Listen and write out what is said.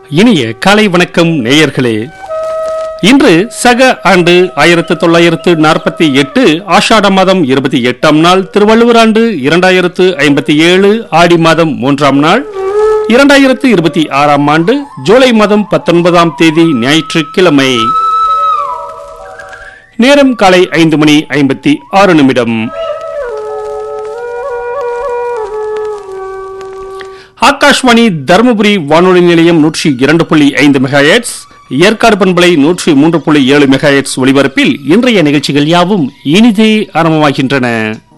இனிய காலை வணக்கம் நேயர்களே இன்று சக ஆண்டு ஆயிரத்து தொள்ளாயிரத்து நாற்பத்தி எட்டு ஆஷாட மாதம் இருபத்தி எட்டாம் நாள் திருவள்ளுவர் ஆண்டு இரண்டாயிரத்து ஐம்பத்தி ஏழு ஆடி மாதம் மூன்றாம் நாள் இரண்டாயிரத்து இருபத்தி ஆறாம் ஆண்டு ஜூலை மாதம் பத்தொன்பதாம் தேதி ஞாயிற்றுக்கிழமை நேரம் காலை ஐந்து மணி ஐம்பத்தி ஆறு நிமிடம் ஆகாஷ்வாணி தருமபுரி வானொலி நிலையம் நூற்றி இரண்டு புள்ளி ஐந்து மெகாஹெட்ஸ் ஏற்காடு பண்பலை நூற்றி மூன்று புள்ளி ஏழு மெகாஹெட்ஸ் ஒலிபரப்பில் இன்றைய நிகழ்ச்சிகள் யாவும் இனிதே ஆரம்பமாகின்றன